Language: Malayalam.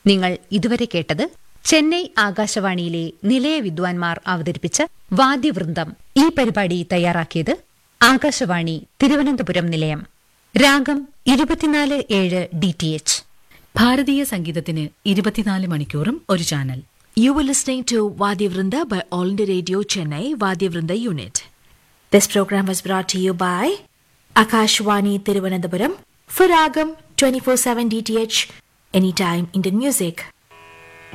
നിങ്ങൾ ഇതുവരെ കേട്ടത് ചെന്നൈ ആകാശവാണിയിലെ നിലയ വിദ്വാൻമാർ അവതരിപ്പിച്ച വാദ്യവൃന്ദം ഈ പരിപാടി തയ്യാറാക്കിയത് ആകാശവാണി തിരുവനന്തപുരം നിലയം രാഗം ഇരുപത്തിനാല് ഏഴ് ഡി ടി എച്ച് ഭാരതീയ സംഗീതത്തിന് ഇരുപത്തിനാല് മണിക്കൂറും ഒരു channel You were listening to Vadyavrinda by All India Radio Chennai Vadyavrinda Unit. This program was brought to you by Akashwani Tiruvananthapuram for Ragam 24/7 DTH Anytime Indian Music.